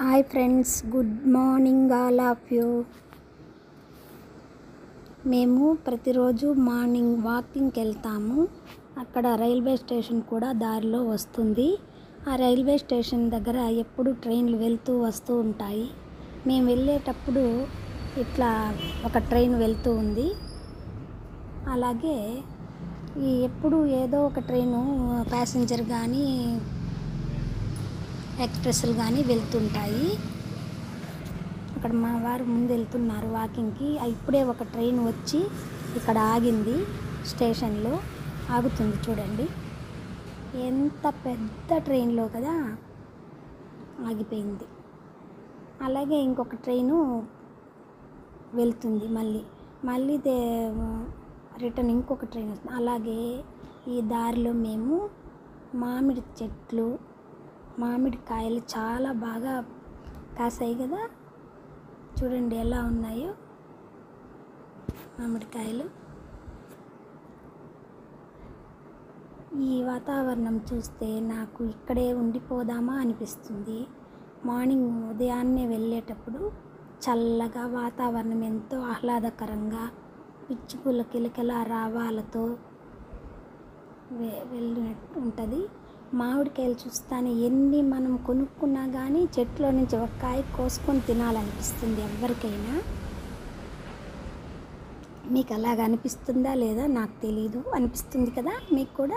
hi friends good morning all of you మేము ప్రతిరోజు morning వాకింగ్కి వెళ్తాము అక్కడ రైల్వే స్టేషన్ కూడా దారిలో వస్తుంది ఆ రైల్వే స్టేషన్ దగ్గర ఎప్పుడు ట్రైన్లు వెళ్తూ వస్తూ ఉంటాయి మేము వెళ్ళేటప్పుడు ఇట్లా ఒక ట్రైన్ వెళ్తూ ఉంది అలాగే ఈ ఎప్పుడు ఏదో ఒక ట్రైను ప్యాసింజర్ కానీ ఎక్స్ప్రెస్లు కానీ వెళ్తుంటాయి అక్కడ మా వారు ముందు వెళ్తున్నారు వాకింగ్కి ఆ ఇప్పుడే ఒక ట్రైన్ వచ్చి ఇక్కడ ఆగింది స్టేషన్లో ఆగుతుంది చూడండి ఎంత పెద్ద ట్రైన్లో కదా ఆగిపోయింది అలాగే ఇంకొక ట్రైను వెళ్తుంది మళ్ళీ మళ్ళీ దే రిటర్న్ ఇంకొక ట్రైన్ వస్తుంది అలాగే ఈ దారిలో మేము మామిడి చెట్లు మామిడి కాయలు చాలా బాగా కాసాయి కదా చూడండి ఎలా ఉన్నాయో మామిడికాయలు ఈ వాతావరణం చూస్తే నాకు ఇక్కడే ఉండిపోదామా అనిపిస్తుంది మార్నింగ్ ఉదయాన్నే వెళ్ళేటప్పుడు చల్లగా వాతావరణం ఎంతో ఆహ్లాదకరంగా పిచ్చుకుల కిలకిల రావాలతో వె- వెళ్ళినట్టు ఉంటుంది మామిడికాయలు చూస్తానే ఎన్ని మనం కొనుక్కున్నా కానీ చెట్లో నుంచి ఒక కాయ కోసుకొని తినాలనిపిస్తుంది ఎవరికైనా మీకు అలాగ అనిపిస్తుందా లేదా నాకు తెలీదు అనిపిస్తుంది కదా మీకు కూడా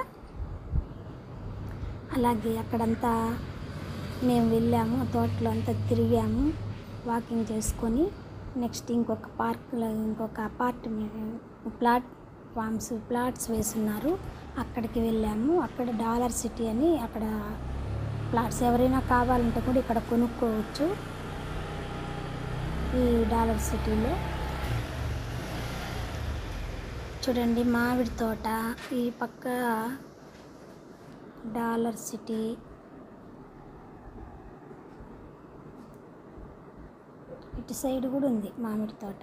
అలాగే అక్కడంతా మేము వెళ్ళాము ఆ తోటలో అంతా తిరిగాము వాకింగ్ చేసుకొని నెక్స్ట్ ఇంకొక పార్క్లో ఇంకొక అపార్ట్మెంట్ ప్లాట్ఫామ్స్ ప్లాట్స్ వేసున్నారు అక్కడికి వెళ్ళాము అక్కడ డాలర్ సిటీ అని అక్కడ ప్లాట్స్ ఎవరైనా కావాలంటే కూడా ఇక్కడ కొనుక్కోవచ్చు ఈ డాలర్ సిటీలో చూడండి మామిడి తోట ఈ పక్క డాలర్ సిటీ ఇటు సైడ్ కూడా ఉంది మామిడి తోట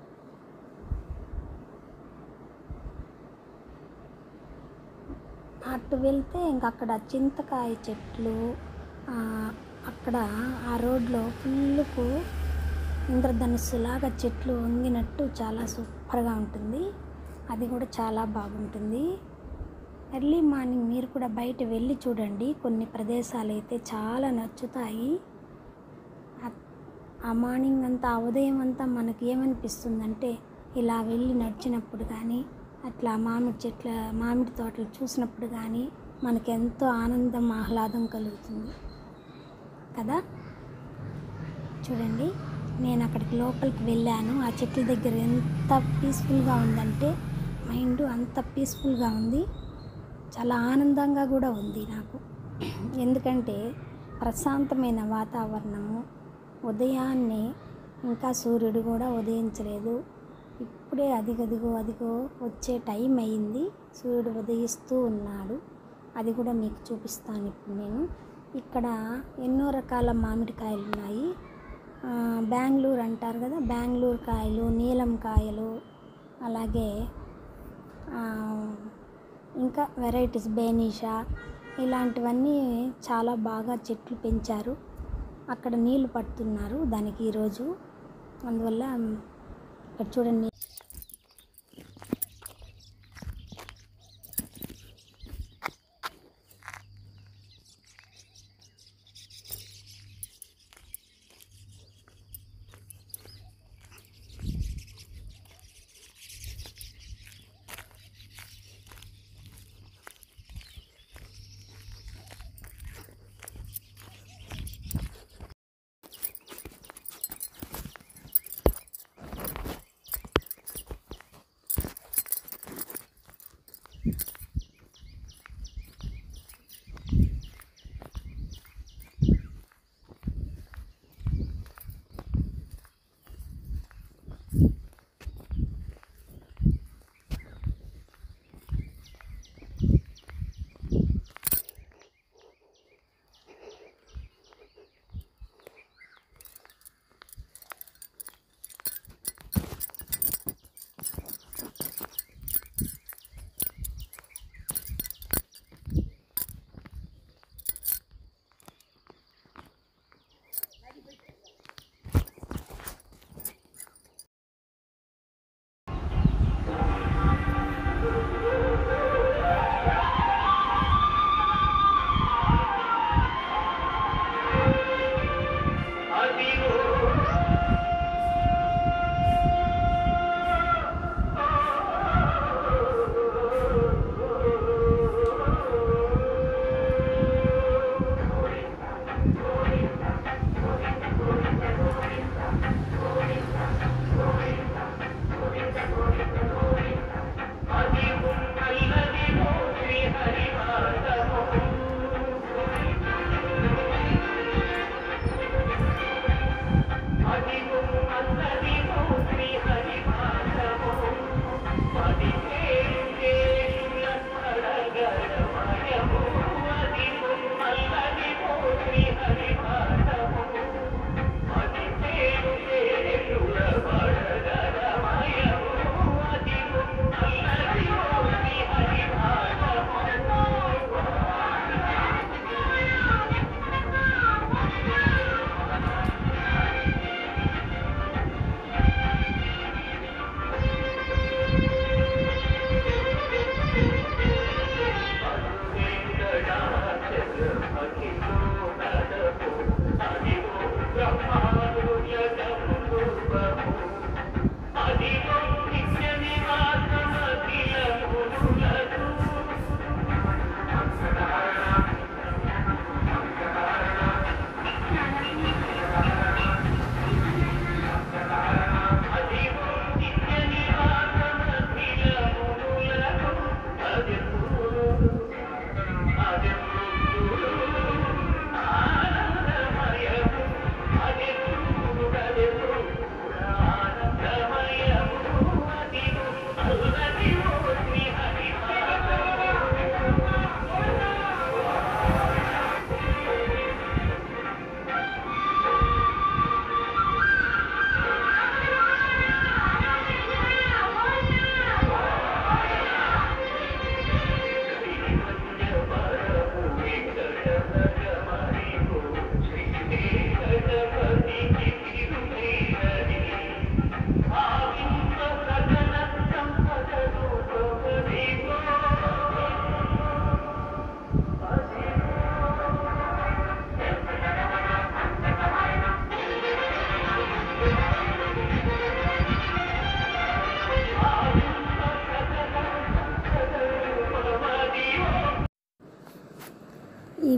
అటు వెళ్తే ఇంక అక్కడ చింతకాయ చెట్లు ఆ, అక్కడ ఆ రోడ్లో ఫుల్కు ఇంద్రధనుస్సులాగా చెట్లు వంగినట్టు చాలా సూపర్గా ఉంటుంది అది కూడా చాలా బాగుంటుంది ఎర్లీ మార్నింగ్ మీరు కూడా బయట వెళ్ళి చూడండి కొన్ని ప్రదేశాలు అయితే చాలా నచ్చుతాయి ఆ- ఆ మార్నింగ్ అంతా ఆ ఉదయం అంతా మనకి ఏమనిపిస్తుందంటే ఇలా వెళ్ళి నడిచినప్పుడు కానీ అట్లా మామిడి చెట్ల మామిడి తోటలు చూసినప్పుడు కానీ మనకి ఎంతో ఆనందం ఆహ్లాదం కలుగుతుంది కదా చూడండి నేను అక్కడికి లోపలికి వెళ్ళాను ఆ చెట్ల దగ్గర ఎంత పీస్ఫుల్గా ఉందంటే మైండ్ అంత పీస్ఫుల్గా ఉంది చాలా ఆనందంగా కూడా ఉంది నాకు ఎందుకంటే ప్రశాంతమైన వాతావరణము ఉదయాన్నే ఇంకా సూర్యుడు కూడా ఉదయించలేదు ఇప్పుడే అదిగదిగో అదిగో వచ్చే టైం అయింది సూర్యుడు ఉదయిస్తూ ఉన్నాడు అది కూడా మీకు చూపిస్తాను ఇప్పుడు నేను ఇక్కడ ఎన్నో రకాల మామిడికాయలు ఉన్నాయి ఆ, బెంగళూరు అంటారు కదా బెంగళూరు కాయలు నీలం కాయలు అలాగే ఆ, ఇంకా వెరైటీస్ బేనీషా ఇలాంటివన్నీ చాలా బాగా చెట్లు పెంచారు అక్కడ నీళ్లు పడుతున్నారు దానికి ఈరోజు అందువల్ల ఇక్కడ చూడండి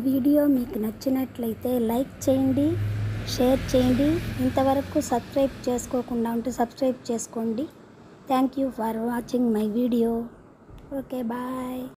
వీడియో మీకు నచ్చినట్లయితే లైక్ చేయండి షేర్ చేయండి ఇంతవరకు సబ్స్క్రైబ్ చేసుకోకుండా ఉంటే సబ్స్క్రైబ్ చేసుకోండి thank you for watching my video okay bye